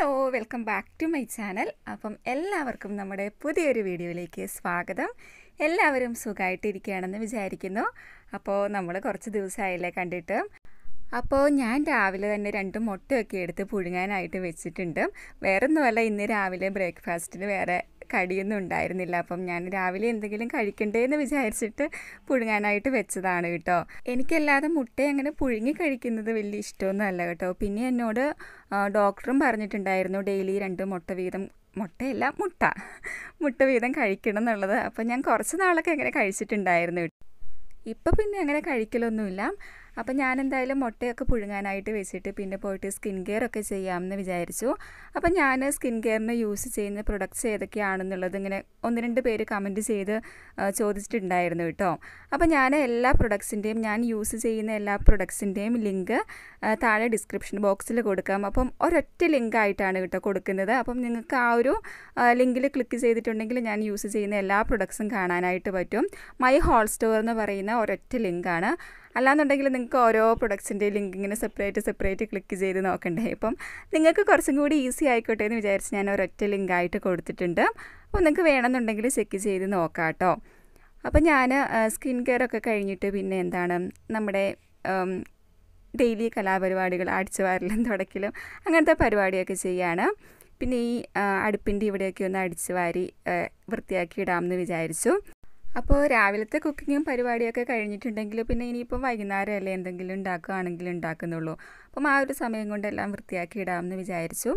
Hello welcome back to my channel അപ്പം എല്ലാവർക്കും നമ്മുടെ പുതിയൊരു വീഡിയോയിലേക്ക് സ്വാഗതം എല്ലാവരും സുഖമായിട്ടിരിക്കുകയാണെന്ന് വിചാരിക്കുന്നു അപ്പോൾ നമ്മൾ കുറച്ച് ദിവസമായില്ലേ കണ്ടിട്ട് അപ്പോൾ ഞാൻ രാവിലെ തന്നെ രണ്ട് മുട്ടയൊക്കെ എടുത്ത് പുഴുങ്ങാനായിട്ട് വെച്ചിട്ടുണ്ട് വേറൊന്നുമല്ല ഇന്ന് രാവിലെ ബ്രേക്ക്ഫാസ്റ്റിന് വേറെ കടിയൊന്നും ഉണ്ടായിരുന്നില്ല അപ്പം ഞാൻ രാവിലെ എന്തെങ്കിലും കഴിക്കണ്ടേ എന്ന് വിചാരിച്ചിട്ട് പുഴുങ്ങാനായിട്ട് വെച്ചതാണ് കേട്ടോ എനിക്കല്ലാതെ മുട്ട അങ്ങനെ പുഴുങ്ങി കഴിക്കുന്നത് വലിയ ഇഷ്ടമൊന്നും അല്ല കേട്ടോ പിന്നെ എന്നോട് ആ, ഡോക്ടറും പറഞ്ഞിട്ടുണ്ടായിരുന്നു ഡെയിലി രണ്ട് മുട്ട വീതം മുട്ടയല്ല മുട്ട മുട്ട വീതം കഴിക്കണം എന്നുള്ളത് അപ്പം ഞാൻ കുറച്ച് നാളൊക്കെ അങ്ങനെ കഴിച്ചിട്ടുണ്ടായിരുന്നു കേട്ടോ. ഇപ്പം പിന്നെ അങ്ങനെ കഴിക്കലൊന്നുമില്ല അപ്പം ഞാൻ എന്തായാലും മുട്ടയൊക്കെ പുഴുങ്ങാനായിട്ട് വെച്ചിട്ട് പിന്നെ പോയിട്ട് സ്കിൻ കെയർ ഒക്കെ ചെയ്യാമെന്ന് വിചാരിച്ചു അപ്പം ഞാൻ സ്കിൻ കെയറിന് യൂസ് ചെയ്യുന്ന പ്രൊഡക്ട്സ് ഏതൊക്കെയാണെന്നുള്ളത് ഇങ്ങനെ ഒന്ന് രണ്ട് പേര് കമൻറ്റ് ചെയ്ത് ആ, ചോദിച്ചിട്ടുണ്ടായിരുന്നു കേട്ടോ അപ്പം ഞാൻ എല്ലാ പ്രൊഡക്ട്സിൻ്റെയും ഞാൻ യൂസ് ചെയ്യുന്ന എല്ലാ പ്രൊഡക്ട്സിൻ്റെയും ലിങ്ക് താഴെ ഡിസ്ക്രിപ്ഷൻ ബോക്സിൽ കൊടുക്കാം അപ്പം ഒരൊറ്റ ലിങ്ക് ആയിട്ടാണ് കേട്ടോ കൊടുക്കുന്നത് അപ്പം നിങ്ങൾക്ക് ആ ഒരു ലിങ്കിൽ ക്ലിക്ക് ചെയ്തിട്ടുണ്ടെങ്കിൽ ഞാൻ യൂസ് ചെയ്യുന്ന എല്ലാ പ്രൊഡക്ട്സും കാണാനായിട്ട് പറ്റും മൈ ഹോൾ സ്റ്റോർ എന്ന് പറയുന്ന ഒരൊറ്റ ലിങ്കാണ് അല്ലാന്നുണ്ടെങ്കിൽ നിങ്ങൾക്ക് ഓരോ പ്രൊഡക്ട്സിൻ്റെ ലിങ്ക് ഇങ്ങനെ സെപ്പറേറ്റ് സെപ്പറേറ്റ് ക്ലിക്ക് ചെയ്ത് നോക്കണ്ടേ ഇപ്പം നിങ്ങൾക്ക് കുറച്ചും കൂടി ഈസി ആയിക്കോട്ടെ എന്ന് വിചാരിച്ച് ഞാൻ ഒരൊറ്റ ലിങ്കായിട്ട് കൊടുത്തിട്ടുണ്ട് അപ്പോൾ നിങ്ങൾക്ക് വേണമെന്നുണ്ടെങ്കിൽ ചെക്ക് ചെയ്ത് നോക്കാം കേട്ടോ അപ്പോൾ ഞാൻ സ്കിൻ കെയർ ഒക്കെ കഴിഞ്ഞിട്ട് പിന്നെ എന്താണ് നമ്മുടെ ഡെയിലി കലാപരിപാടികൾ അടിച്ചുവാരലും തുടക്കലും അങ്ങനത്തെ പരിപാടിയൊക്കെ ചെയ്യാണ് പിന്നെ ഈ അടുപ്പിൻ്റെ ഇവിടെയൊക്കെ ഒന്ന് അടിച്ചു വാരി ആ, വൃത്തിയാക്കി ഇടാമെന്ന് വിചാരിച്ചു അപ്പോൾ രാവിലത്തെ കുക്കിങ്ങും പരിപാടിയൊക്കെ കഴിഞ്ഞിട്ടുണ്ടെങ്കിൽ പിന്നെ ഇനിയിപ്പം വൈകുന്നേരം അല്ലേ എന്തെങ്കിലും ഉണ്ടാക്കുകയാണെങ്കിൽ ഉണ്ടാക്കുന്നുള്ളൂ അപ്പം ആ ഒരു സമയം കൊണ്ടെല്ലാം വൃത്തിയാക്കി ഇടാമെന്ന് വിചാരിച്ചു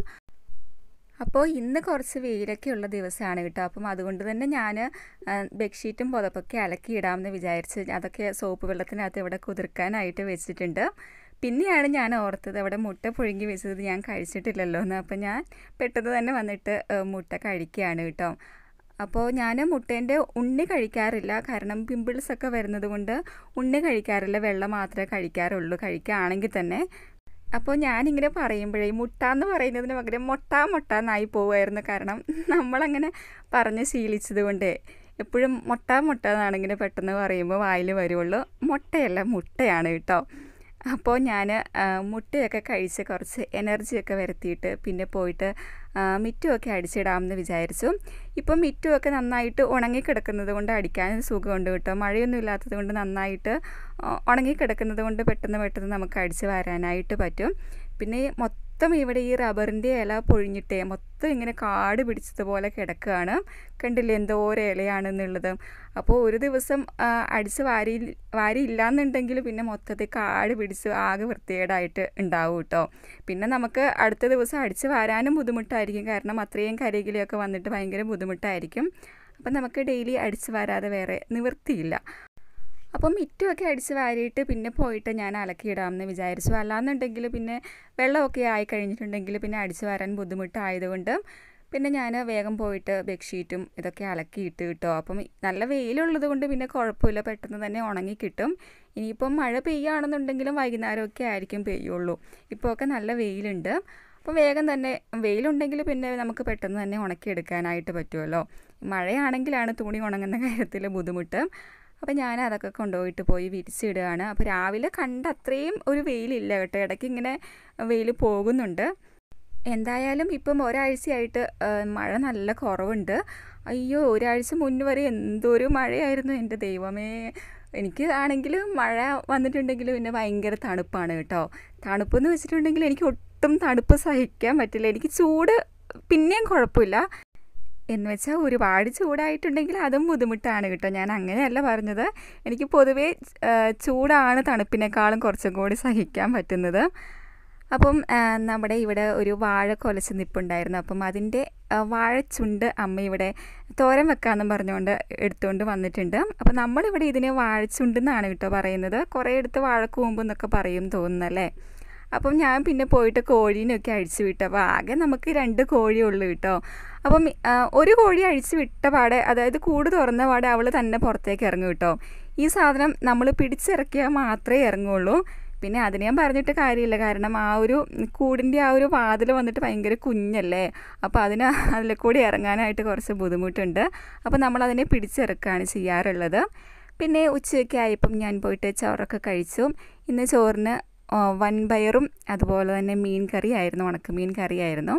അപ്പോൾ ഇന്ന് കുറച്ച് വെയിലൊക്കെ ഉള്ള ദിവസമാണ് കേട്ടോ അപ്പം അതുകൊണ്ട് തന്നെ ഞാൻ ബെഡ്ഷീറ്റും പുതപ്പൊക്കെ അലക്കി ഇടാമെന്ന് വിചാരിച്ച് അതൊക്കെ സോപ്പ് വെള്ളത്തിനകത്ത് ഇവിടെ കുതിർക്കാനായിട്ട് വെച്ചിട്ടുണ്ട് പിന്നെയാണ് ഞാൻ ഓർത്തത് അവിടെ മുട്ട പുഴുങ്ങി വെച്ചത് ഞാൻ കഴിച്ചിട്ടില്ലല്ലോ എന്ന് അപ്പം ഞാൻ പെട്ടെന്ന് തന്നെ വന്നിട്ട് ഏഹ്, മുട്ട കഴിക്കുകയാണ് കേട്ടോ അപ്പോൾ ഞാൻ മുട്ടേൻ്റെ ഉണ്ണി കഴിക്കാറില്ല കാരണം പിമ്പിൾസ് ഒക്കെ വരുന്നത് കൊണ്ട് ഉണ്ണി കഴിക്കാറില്ല വെള്ളം മാത്രമേ കഴിക്കാറുള്ളൂ കഴിക്കുകയാണെങ്കിൽ തന്നെ അപ്പോൾ ഞാനിങ്ങനെ പറയുമ്പോഴേ മുട്ട എന്ന് പറയുന്നതിന് പകരം മൊട്ട മൊട്ട എന്നായി പോവുമായിരുന്നു കാരണം നമ്മളങ്ങനെ പറഞ്ഞ് ശീലിച്ചത് കൊണ്ട് എപ്പോഴും മൊട്ട മൊട്ട എന്നാണിങ്ങനെ പെട്ടെന്ന് പറയുമ്പോൾ വായിൽ വരുള്ളൂ മുട്ടയല്ല മുട്ടയാണ് കേട്ടോ അപ്പോൾ ഞാൻ മുട്ടയൊക്കെ കഴിച്ച് കുറച്ച് എനർജിയൊക്കെ വരുത്തിയിട്ട് പിന്നെ പോയിട്ട് ആ, മിറ്റുമൊക്കെ അടിച്ചിടാമെന്ന് വിചാരിച്ചു ഇപ്പം മിറ്റുമൊക്കെ നന്നായിട്ട് ഉണങ്ങിക്കിടക്കുന്നത് കൊണ്ട് അടിക്കാൻ സുഖമുണ്ട് കേട്ടോ മഴയൊന്നും ഇല്ലാത്തത് കൊണ്ട് നന്നായിട്ട് ആ, ഉണങ്ങിക്കിടക്കുന്നത് കൊണ്ട് പെട്ടെന്ന് പെട്ടെന്ന് നമുക്ക് അടിച്ച് വരാനായിട്ട് പറ്റും പിന്നെ മൊത്തം ഇവിടെ ഈ റബ്ബറിൻ്റെ ഇല പൊഴിഞ്ഞിട്ടേ മൊത്തം ഇങ്ങനെ കാട് പിടിച്ചതുപോലെ കിടക്കുകയാണ് കണ്ടില്ലേ എന്തോരം ഇലയാണെന്നുള്ളത് അപ്പോൾ ഒരു ദിവസം ആ, അടിച്ച് വാരി വാരിയില്ല എന്നുണ്ടെങ്കിൽ പിന്നെ മൊത്തത്തിൽ കാട് പിടിച്ച് ആകെ വൃത്തികേടായിട്ട് ഉണ്ടാവും കേട്ടോ പിന്നെ നമുക്ക് അടുത്ത ദിവസം അടിച്ച് വാരാനും ബുദ്ധിമുട്ടായിരിക്കും കാരണം അത്രയും കരികിലൊക്കെ വന്നിട്ട് ഭയങ്കര ബുദ്ധിമുട്ടായിരിക്കും അപ്പം നമുക്ക് ഡെയിലി അടിച്ച് വാരാതെ വേറെ നിവൃത്തിയില്ല അപ്പം മിറ്റുമൊക്കെ അടിച്ച് വാരിയിട്ട് പിന്നെ പോയിട്ട് ഞാൻ അലക്കിയിടാമെന്ന് വിചാരിച്ചു അല്ലാന്നുണ്ടെങ്കിൽ പിന്നെ വെള്ളമൊക്കെ ആയി കഴിഞ്ഞിട്ടുണ്ടെങ്കിൽ പിന്നെ അടിച്ച് വാരാൻ ബുദ്ധിമുട്ടായതുകൊണ്ട് പിന്നെ ഞാൻ വേഗം പോയിട്ട് ബെഡ്ഷീറ്റും ഇതൊക്കെ അലക്കിയിട്ട് കിട്ടും അപ്പം നല്ല വെയിലുള്ളത് കൊണ്ട് പിന്നെ കുഴപ്പമില്ല പെട്ടെന്ന് തന്നെ ഉണങ്ങി കിട്ടും ഇനിയിപ്പം മഴ പെയ്യുകയാണെന്നുണ്ടെങ്കിലും വൈകുന്നേരമൊക്കെ ആയിരിക്കും പെയ്യുള്ളൂ ഇപ്പോൾ ഒക്കെ നല്ല വെയിലുണ്ട് അപ്പോൾ വേഗം തന്നെ വെയിലുണ്ടെങ്കിൽ പിന്നെ നമുക്ക് പെട്ടെന്ന് തന്നെ ഉണക്കിയെടുക്കാനായിട്ട് പറ്റുമല്ലോ മഴയാണെങ്കിലാണ് തുണി ഉണങ്ങുന്ന കാര്യത്തിൽ ബുദ്ധിമുട്ട് അപ്പോൾ ഞാൻ അതൊക്കെ കൊണ്ടുപോയിട്ട് പോയി വിരിച്ചിടുകയാണ് അപ്പോൾ രാവിലെ കണ്ട അത്രയും ഒരു വെയിലില്ല കേട്ടോ ഇടയ്ക്ക് ഇങ്ങനെ വെയിൽ പോകുന്നുണ്ട് എന്തായാലും ഇപ്പം ഒരാഴ്ചയായിട്ട് ആ, മഴ നല്ല കുറവുണ്ട് അയ്യോ ഒരാഴ്ച മുന്നേ വരെ എന്തൊരു മഴയായിരുന്നു എൻ്റെ ദൈവമേ എനിക്ക് ആണെങ്കിൽ മഴ വന്നിട്ടുണ്ടെങ്കിൽ പിന്നെ ഭയങ്കര തണുപ്പാണ് കേട്ടോ തണുപ്പെന്ന് വെച്ചിട്ടുണ്ടെങ്കിൽ എനിക്ക് ഒട്ടും തണുപ്പ് സഹിക്കാൻ പറ്റില്ല എനിക്ക് ചൂട് പിന്നെയും കുഴപ്പമില്ല എന്ന് വെച്ചാൽ ഒരുപാട് ചൂടായിട്ടുണ്ടെങ്കിൽ അതും ബുദ്ധിമുട്ടാണ് കേട്ടോ ഞാൻ അങ്ങനെയല്ല പറഞ്ഞത് എനിക്ക് പൊതുവേ ആ, ചൂടാണ് തണുപ്പിനേക്കാളും കുറച്ചും കൂടി സഹിക്കാൻ പറ്റുന്നത് അപ്പം ആ, നമ്മുടെ ഇവിടെ ഒരു വാഴ കൊലച്ച് നിപ്പുണ്ടായിരുന്നു അപ്പം അതിൻ്റെ ആ, വാഴച്ചുണ്ട് അമ്മ ഇവിടെ തോരൻ വെക്കാമെന്നും പറഞ്ഞുകൊണ്ട് എടുത്തുകൊണ്ട് വന്നിട്ടുണ്ട് അപ്പം നമ്മളിവിടെ ഇതിന് വാഴച്ചുണ്ട് എന്നാണ് കേട്ടോ പറയുന്നത് കുറേ എടുത്ത് വാഴക്കൂമ്പ് എന്നൊക്കെ പറയും തോന്നുന്നല്ലേ അപ്പം ഞാൻ പിന്നെ പോയിട്ട് കോഴീനെയൊക്കെ അഴിച്ചു വിട്ടു അപ്പോൾ ആകെ നമുക്ക് രണ്ട് കോഴിയേ ഉള്ളൂ കേട്ടോ അപ്പം ആ, ഒരു കോഴി അഴിച്ചു വിട്ട പാടെ അതായത് കൂട് തുറന്ന പാടെ അവൾ തന്നെ പുറത്തേക്ക് ഇറങ്ങും കേട്ടോ ഈ സാധനം നമ്മൾ പിടിച്ചിറക്കിയാൽ മാത്രമേ ഇറങ്ങുള്ളൂ പിന്നെ അതിന് ഞാൻ പറഞ്ഞിട്ട് കാര്യമില്ല കാരണം ആ ഒരു കൂടിൻ്റെ ആ ഒരു വാതിൽ വന്നിട്ട് ഭയങ്കര കുഞ്ഞല്ലേ അപ്പോൾ അതിന് അതിൽ കൂടി ഇറങ്ങാനായിട്ട് കുറച്ച് ബുദ്ധിമുട്ടുണ്ട് അപ്പോൾ നമ്മൾ അതിനെ പിടിച്ചിറക്കുകയാണ് ചെയ്യാറുള്ളത് പിന്നെ ഉച്ചയൊക്കെ ആയപ്പം ഞാൻ പോയിട്ട് ചോറൊക്കെ കഴിച്ചു ഇന്ന് ചോറിന് ആ, വൻപയറും അതുപോലെ തന്നെ മീൻ കറിയായിരുന്നു ഉണക്കമീൻ കറിയായിരുന്നു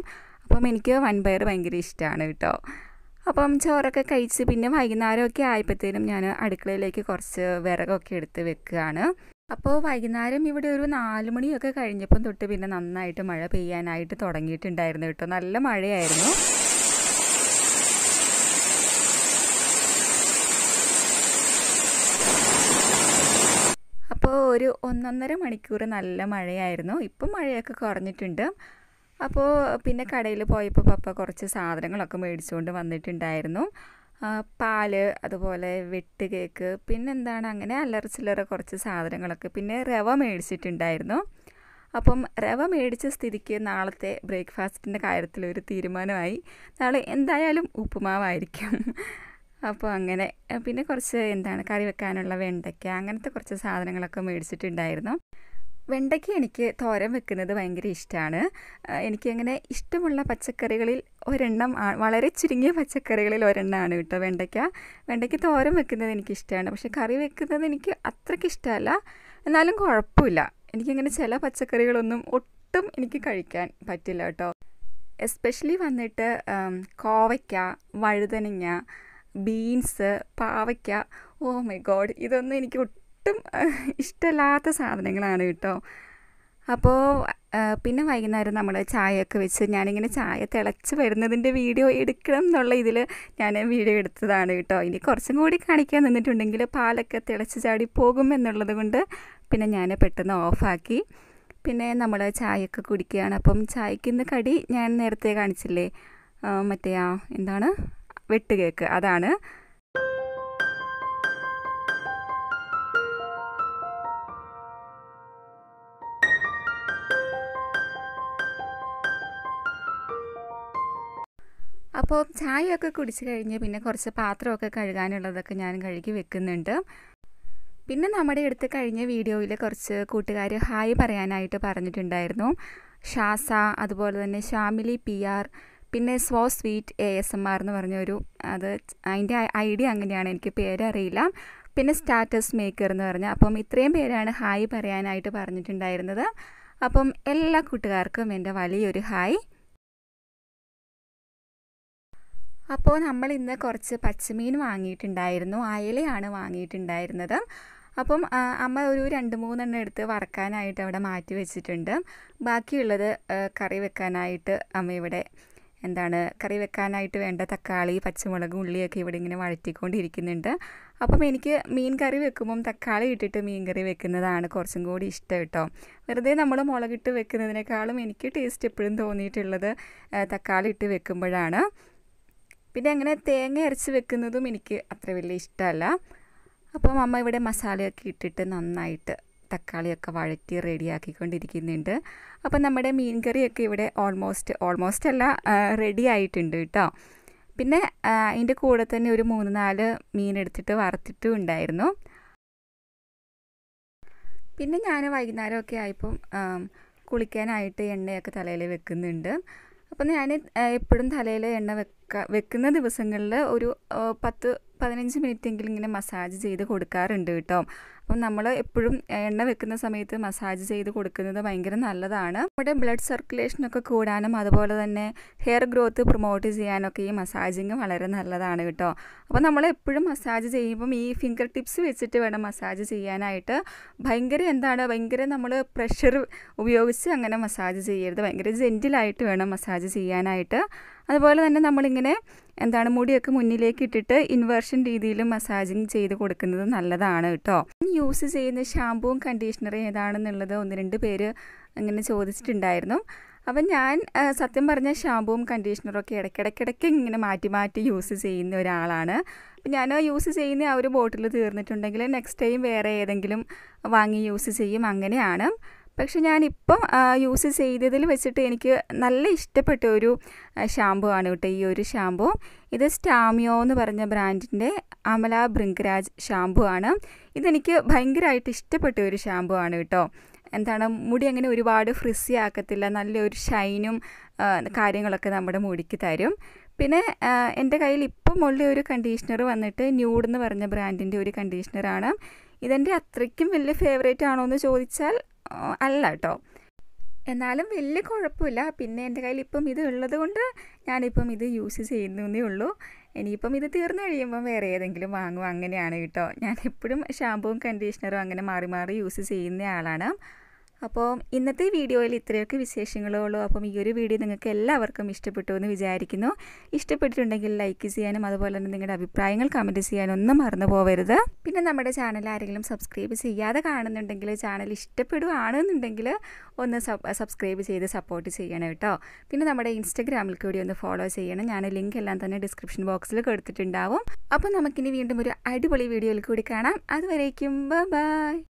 അപ്പം എനിക്ക് വൻപയർ ഭയങ്കര ഇഷ്ടമാണ് കേട്ടോ അപ്പം ചോറൊക്കെ കഴിച്ച് പിന്നെ വൈകുന്നേരമൊക്കെ ആയപ്പോഴത്തേനും ഞാൻ അടുക്കളയിലേക്ക് കുറച്ച് വിറകൊക്കെ എടുത്ത് വെക്കുകയാണ് അപ്പോൾ വൈകുന്നേരം ഇവിടെ ഒരു നാല് മണിയൊക്കെ കഴിഞ്ഞപ്പം തൊട്ട് പിന്നെ നന്നായിട്ട് മഴ പെയ്യാനായിട്ട് തുടങ്ങിയിട്ടുണ്ടായിരുന്നു കേട്ടോ നല്ല മഴയായിരുന്നു അപ്പോൾ ഒരു ഒന്നൊന്നര മണിക്കൂർ നല്ല മഴയായിരുന്നു ഇപ്പം മഴയൊക്കെ കുറഞ്ഞിട്ടുണ്ട് അപ്പോൾ പിന്നെ കടയിൽ പോയപ്പോൾ പപ്പ കുറച്ച് സാധനങ്ങളൊക്കെ മേടിച്ചുകൊണ്ട് വന്നിട്ടുണ്ടായിരുന്നു പാല് അതുപോലെ വെട്ട് കേക്ക് പിന്നെന്താണ് അങ്ങനെ അല്ലറ ചില്ലറ കുറച്ച് സാധനങ്ങളൊക്കെ പിന്നെ റവ മേടിച്ചിട്ടുണ്ടായിരുന്നു അപ്പം റവ മേടിച്ച സ്ഥിതിക്ക് നാളത്തെ ബ്രേക്ക്ഫാസ്റ്റിൻ്റെ കാര്യത്തിൽ ഒരു തീരുമാനമായി നാളെ എന്തായാലും ഉപ്പുമാവായിരിക്കും അപ്പോൾ അങ്ങനെ പിന്നെ കുറച്ച് എന്താണ് കറി വെക്കാനുള്ള വെണ്ടയ്ക്ക അങ്ങനത്തെ കുറച്ച് സാധനങ്ങളൊക്കെ മേടിച്ചിട്ടുണ്ടായിരുന്നു വെണ്ടയ്ക്ക എനിക്ക് തോരൻ വെക്കുന്നത് ഭയങ്കര ഇഷ്ടമാണ് എനിക്കങ്ങനെ ഇഷ്ടമുള്ള പച്ചക്കറികളിൽ ഒരെണ്ണം വളരെ ചുരുങ്ങിയ പച്ചക്കറികളിൽ ഒരെണ്ണമാണ് കേട്ടോ വെണ്ടയ്ക്ക വെണ്ടയ്ക്ക തോരൻ വെക്കുന്നത് എനിക്കിഷ്ടമാണ് പക്ഷെ കറി വെക്കുന്നത് എനിക്ക് അത്രയ്ക്ക് ഇഷ്ടമല്ല എന്നാലും കുഴപ്പമില്ല എനിക്കങ്ങനെ ചില പച്ചക്കറികളൊന്നും ഒട്ടും എനിക്ക് കഴിക്കാൻ പറ്റില്ല കേട്ടോ എസ്പെഷ്യലി വന്നിട്ട് കോവയ്ക്ക വഴുതനങ്ങ ബീൻസ് പാവയ്ക്ക ഓ മൈ ഗോഡ് ഇതൊന്നും എനിക്ക് ഒട്ടും ഇഷ്ടമില്ലാത്ത സാധനങ്ങളാണ് കേട്ടോ അപ്പോൾ പിന്നെ വൈകുന്നേരം നമ്മൾ ചായയൊക്കെ വെച്ച് ഞാനിങ്ങനെ ചായ തിളച്ച് വരുന്നതിൻ്റെ വീഡിയോ എടുക്കണം എന്നുള്ള ഇതിൽ ഞാൻ വീഡിയോ എടുത്തതാണ് കേട്ടോ ഇനി കുറച്ചും കൂടി കാണിക്കാൻ നിന്നിട്ടുണ്ടെങ്കിൽ പാലൊക്കെ തിളച്ച് ചാടി പോകും എന്നുള്ളത് കൊണ്ട് പിന്നെ ഞാൻ പെട്ടെന്ന് ഓഫാക്കി പിന്നെ നമ്മൾ ചായയൊക്കെ കുടിക്കുകയാണ് അപ്പം ചായക്ക് ഇന്ന് കടി ഞാൻ നേരത്തെ കാണിച്ചില്ലേ മറ്റേ ആ എന്താണ് വെട്ട് കേക്ക് അതാണ് അപ്പോൾ ചായയൊക്കെ കുടിച്ച് കഴിഞ്ഞ് പിന്നെ കുറച്ച് പാത്രമൊക്കെ കഴുകാനുള്ളതൊക്കെ ഞാൻ കഴുകി വെക്കുന്നുണ്ട് പിന്നെ നമ്മുടെ അടുത്ത് കഴിഞ്ഞ വീഡിയോയിൽ കുറച്ച് കൂട്ടുകാർ ഹായ് പറയാനായിട്ട് പറഞ്ഞിട്ടുണ്ടായിരുന്നു ഷാസ അതുപോലെ തന്നെ ഷാമിലി പി ആർ പിന്നെ സ്വോ sweet A S M R എന്ന് പറഞ്ഞൊരു അത് അതിൻ്റെ ഐഡിയ അങ്ങനെയാണ് എനിക്ക് പേരറിയില്ല പിന്നെ സ്റ്റാറ്റസ് മേക്കർ എന്ന് പറഞ്ഞാൽ അപ്പം ഇത്രയും പേരാണ് ഹായ് പറയാനായിട്ട് പറഞ്ഞിട്ടുണ്ടായിരുന്നത് അപ്പം എല്ലാ കൂട്ടുകാർക്കും എൻ്റെ വലിയൊരു ഹായ് അപ്പോൾ നമ്മൾ ഇന്ന് കുറച്ച് പച്ചമീൻ വാങ്ങിയിട്ടുണ്ടായിരുന്നു അയലയാണ് വാങ്ങിയിട്ടുണ്ടായിരുന്നത് അപ്പം അമ്മ ഒരു രണ്ട് മൂന്നെണ്ണം എടുത്ത് വറക്കാനായിട്ട് അവിടെ മാറ്റി വെച്ചിട്ടുണ്ട് ബാക്കിയുള്ളത് കറി വെക്കാനായിട്ട് അമ്മ ഇവിടെ എന്താണ് കറി വെക്കാനായിട്ട് വേണ്ട തക്കാളി പച്ചമുളക് ഉള്ളിയൊക്കെ ഇവിടെ ഇങ്ങനെ വഴറ്റിക്കൊണ്ടിരിക്കുന്നുണ്ട് അപ്പം എനിക്ക് മീൻ കറി വെക്കുമ്പം തക്കാളി ഇട്ടിട്ട് മീൻ കറി വെക്കുന്നതാണ് കുറച്ചും കൂടി ഇഷ്ടം കേട്ടോ വെറുതെ നമ്മൾ മുളകിട്ട് വെക്കുന്നതിനേക്കാളും എനിക്ക് ടേസ്റ്റ് എപ്പോഴും തോന്നിയിട്ടുള്ളത് തക്കാളി ഇട്ട് വെക്കുമ്പോഴാണ് പിന്നെ അങ്ങനെ തേങ്ങ അരച്ച് വെക്കുന്നതും എനിക്ക് അത്ര വലിയ ഇഷ്ടമല്ല അപ്പം അമ്മ ഇവിടെ മസാലയൊക്കെ ഇട്ടിട്ട് നന്നായിട്ട് തക്കാളിയൊക്കെ വഴറ്റി റെഡിയാക്കിക്കൊണ്ടിരിക്കുന്നുണ്ട് അപ്പം നമ്മുടെ മീൻ കറിയൊക്കെ ഇവിടെ ഓൾമോസ്റ്റ് ഓൾമോസ്റ്റ് അല്ല റെഡി ആയിട്ടുണ്ട് കേട്ടോ പിന്നെ അതിൻ്റെ കൂടെ തന്നെ ഒരു മൂന്ന് നാല് മീൻ എടുത്തിട്ട് വറുത്തിട്ടും ഉണ്ടായിരുന്നു പിന്നെ ഞാൻ വൈകുന്നേരമൊക്കെ ആയപ്പം കുളിക്കാനായിട്ട് എണ്ണയൊക്കെ തലയിൽ വെക്കുന്നുണ്ട് അപ്പം ഞാൻ എപ്പോഴും തലയിൽ എണ്ണ വെക്ക വെക്കുന്ന ദിവസങ്ങളിൽ ഒരു പത്ത് പതിനഞ്ച് മിനിറ്റെങ്കിലും ഇങ്ങനെ മസാജ് ചെയ്ത് കൊടുക്കാറുണ്ട് കേട്ടോ അപ്പം നമ്മൾ എപ്പോഴും എണ്ണ വെക്കുന്ന സമയത്ത് മസാജ് ചെയ്ത് കൊടുക്കുന്നത് ഭയങ്കര നല്ലതാണ് നമ്മുടെ ബ്ലഡ് സർക്കുലേഷനൊക്കെ കൂടാനും അതുപോലെ തന്നെ ഹെയർ ഗ്രോത്ത് പ്രൊമോട്ട് ചെയ്യാനൊക്കെ ഈ മസാജിങ് വളരെ നല്ലതാണ് കേട്ടോ അപ്പോൾ നമ്മൾ എപ്പോഴും മസാജ് ചെയ്യുമ്പം ഈ ഫിംഗർ ടിപ്സ് വെച്ചിട്ട് വേണം മസാജ് ചെയ്യാനായിട്ട് ഭയങ്കര എന്താണ് ഭയങ്കര നമ്മൾ പ്രഷർ ഉപയോഗിച്ച് അങ്ങനെ മസാജ് ചെയ്യരുത് ഭയങ്കര ജെൻറ്റിലായിട്ട് വേണം മസാജ് ചെയ്യാനായിട്ട് അതുപോലെ തന്നെ നമ്മളിങ്ങനെ എന്താണ് മുടിയൊക്കെ മുന്നിലേക്ക് ഇട്ടിട്ട് ഇൻവേർഷൻ രീതിയിൽ മസാജിങ് ചെയ്ത് കൊടുക്കുന്നത് നല്ലതാണ് കേട്ടോ യൂസ് ചെയ്യുന്ന ഷാമ്പുവും കണ്ടീഷണറും ഏതാണെന്നുള്ളത് ഒന്ന് രണ്ട് പേര് ഇങ്ങനെ ചോദിച്ചിട്ടുണ്ടായിരുന്നു അപ്പം ഞാൻ സത്യം പറഞ്ഞ ഷാമ്പുവും കണ്ടീഷണറും ഒക്കെ ഇടയ്ക്കിടയ്ക്കിടയ്ക്ക് ഇങ്ങനെ മാറ്റി മാറ്റി യൂസ് ചെയ്യുന്ന ഒരാളാണ് അപ്പം ഞാൻ യൂസ് ചെയ്യുന്ന ആ ഒരു ബോട്ടിൽ തീർന്നിട്ടുണ്ടെങ്കിൽ നെക്സ്റ്റ് ടൈം വേറെ ഏതെങ്കിലും വാങ്ങി യൂസ് ചെയ്യും അങ്ങനെയാണ് പക്ഷെ ഞാനിപ്പം യൂസ് ചെയ്തതിൽ വെച്ചിട്ട് എനിക്ക് നല്ല ഇഷ്ടപ്പെട്ട ഒരു ഷാമ്പു ആണ് കേട്ടോ ഈ ഒരു ഷാമ്പു ഇത് സ്റ്റാമിയോ എന്ന് പറഞ്ഞ ബ്രാൻഡിൻ്റെ അമല ബൃങ്കരാജ് ഷാമ്പു ആണ് ഇതെനിക്ക് ഭയങ്കരമായിട്ട് ഇഷ്ടപ്പെട്ട ഒരു ഷാമ്പു ആണ് കേട്ടോ എന്താണ് മുടി അങ്ങനെ ഒരുപാട് ഫ്രിസി ആക്കത്തില്ല നല്ലൊരു ഷൈനും കാര്യങ്ങളൊക്കെ നമ്മുടെ മുടിക്ക് തരും പിന്നെ എൻ്റെ കയ്യിൽ ഇപ്പം ഉള്ള ഒരു കണ്ടീഷണർ വന്നിട്ട് ന്യൂഡ് എന്ന് പറഞ്ഞ ബ്രാൻഡിൻ്റെ ഒരു കണ്ടീഷണറാണ് ഇതെൻ്റെ അത്രയ്ക്കും വലിയ ഫേവറേറ്റ് ആണോ എന്ന് ചോദിച്ചാൽ അല്ല കേട്ടോ എന്നാലും വലിയ കുഴപ്പമില്ല പിന്നെ എൻ്റെ കയ്യിൽ ഇപ്പം ഇത് ഉള്ളത് കൊണ്ട് ഞാനിപ്പം ഇത് യൂസ് ചെയ്യുന്നേ ഉള്ളൂ ഇനിയിപ്പം ഇത് തീർന്നു കഴിയുമ്പം വേറെ ഏതെങ്കിലും വാങ്ങും അങ്ങനെയാണ് കേട്ടോ ഞാൻ എപ്പോഴും ഷാമ്പുവും കണ്ടീഷണറും അങ്ങനെ മാറി മാറി യൂസ് ചെയ്യുന്ന ആളാണ് അപ്പോൾ ഇന്നത്തെ വീഡിയോയിൽ ഇത്രയൊക്കെ വിശേഷങ്ങളേ ഉള്ളൂ അപ്പം ഈ ഒരു വീഡിയോ നിങ്ങൾക്ക് എല്ലാവർക്കും ഇഷ്ടപ്പെട്ടു എന്ന് വിചാരിക്കുന്നു ഇഷ്ടപ്പെട്ടിട്ടുണ്ടെങ്കിൽ ലൈക്ക് ചെയ്യാനും അതുപോലെ തന്നെ നിങ്ങളുടെ അഭിപ്രായങ്ങൾ കമൻറ്റ് ചെയ്യാനും ഒന്നും മറന്നു പോകരുത് പിന്നെ നമ്മുടെ ചാനൽ ആരെങ്കിലും സബ്സ്ക്രൈബ് ചെയ്യാതെ കാണുന്നുണ്ടെങ്കിൽ ചാനൽ ഇഷ്ടപ്പെടുകയാണെന്നുണ്ടെങ്കിൽ ഒന്ന് സബ്സ്ക്രൈബ് ചെയ്ത് സപ്പോർട്ട് ചെയ്യണം കേട്ടോ പിന്നെ നമ്മുടെ ഇൻസ്റ്റഗ്രാമിൽ കൂടി ഒന്ന് ഫോളോ ചെയ്യണം ഞാൻ ലിങ്ക് എല്ലാം തന്നെ ഡിസ്ക്രിപ്ഷൻ ബോക്സിൽ കൊടുത്തിട്ടുണ്ടാവും അപ്പോൾ നമുക്കിനി വീണ്ടും ഒരു അടിപൊളി വീഡിയോയിൽ കൂടി കാണാം അതുവരേക്കും ബൈ